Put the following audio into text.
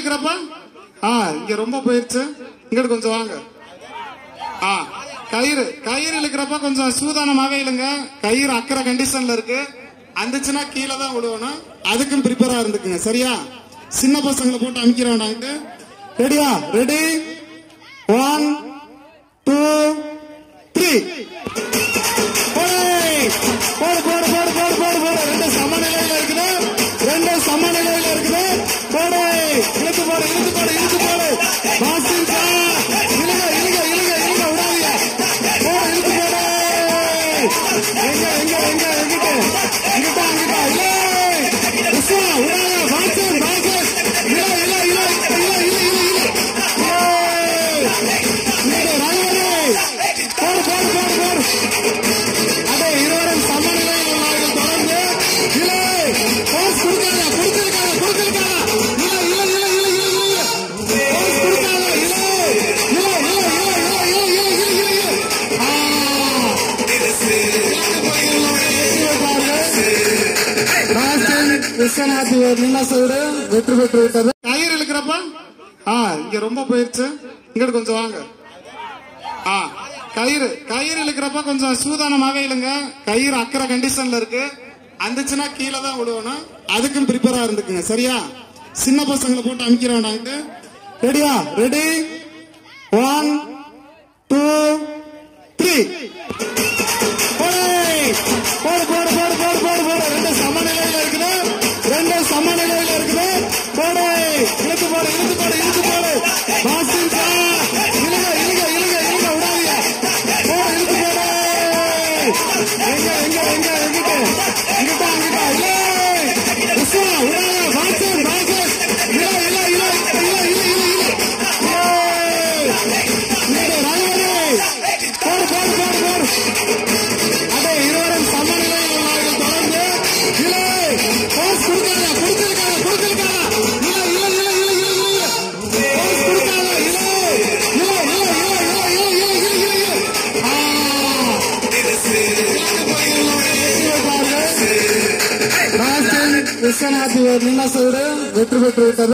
இழுக்கிறப்ப ஆ இங்க ரொம்ப போயிருச்சு இங்கிட்டு கொஞ்சம் வாங்க ஆ கயிறு கயிறு இழுக்கிறப்ப கொஞ்சம் சூதானமாவே இழுங்க கயிறு அக்கறை கண்டிஷன்ல இருக்கு அந்துச்சுன்னா கீழே தான் விழுவணும் அதுக்கும் ப்ரிப்பேரா இருந்துக்குங்க சரியா சின்ன பசங்களை போட்டு அமைக்கிற வேண்டாங்க ரெடியா ரெடி ஒன் டூ த்ரீ போடு போடு போடு போடு போடு போடு ரெண்டு சமநிலையில இருக்குது ரெண்டு சமநிலையில இருக்குது போடு இழுத்து போடு இழுத்து போடு இழுத்து போடு பாசிங் இழுக இழுக இழுக இழுக விடாதீங்க போடு இழுத்து போடு எங்க எங்க எங்க எங்கிட்ட இங்கிட்ட அங்கிட்ட இல்லை உஸ்மா விடாத பாசிங் பாசிங் இல்ல இல்ல இல்ல இல்ல இல்ல இல்ல இல்ல ரங்கரே போடு போடு போடு போடு அதே இருவரும் சமநிலையில் உள்ளார்கள் தொடர்ந்து இல்லை போஸ் கொடுக்காத கொடுத்திருக்காங்க கொடுத்திருக்காங்க இல்லை இல்லை இல்லை இல்லை இல்லை இல்லை போஸ் கொடுக்காத இல்லை இல்லை இல்லை இல்லை இல்லை இல்லை இல்லை இல்லை இல்லை ஆ ராஜன் விஸ்வநாத் நின்ன சைடு வெற்றி பெற்று விட்டது கயிறு இழுக்கிறப்ப ஆ இங்க ரொம்ப போயிருச்சு இங்கிட்டு கொஞ்சம் வாங்க ஆ கயிறு கயிறு இழுக்கிறப்ப கொஞ்சம் சூதானமாவே இழுங்க கயிறு அக்கறை கண்டிஷன்ல இருக்கு அந்துச்சுன்னா கீழே தான் விழுவணும் அதுக்கும் ப்ரிப்பேரா இருந்துக்குங்க சரியா சின்ன பசங்களை போட்டு அமைக்கிற வேண்டாங்க ரெடியா ரெடி ஒன் டூ த்ரீ போடு போடு போடு போடு போடு போடு ரெண்டு சமநிலையில இருக்குது ரெண்டு சமநிலையில இருக்குது போடு இழுத்து போடு இழுத்து போடு இழுத்து போடு பாசிங் இழுக இழுக இழுக இழுக விடாதீங்க போடு இழுத்து போடு எங்க எங்க எங்க எங்கிட்ட இங்கிட்ட அங்கிட்ட இல்லை உஸ்மா விடாத பாசிங் பாசிங் இல்ல இல்ல இல்ல இல்ல இல்ல இல்ல இல்ல ரங்கரே போடு போடு போடு போடு அதே இருவரும் சமநிலையில் உள்ளார்கள் தொடர்ந்து இல்லை போஸ் கொடுக்காத கொடுத்திருக்காங்க கொடுத்திருக்காங்க இல்லை இல்லை இல்லை இல்லை இல்லை இல்லை போஸ் கொடுக்காத இல்லை இல்லை இல்லை இல்லை இல்லை இல்லை இல்லை இல்லை இல்லை ஆ ராஜன் விஸ்வநாத் நின்ன சைடு வெற்றி பெற்று விட்டது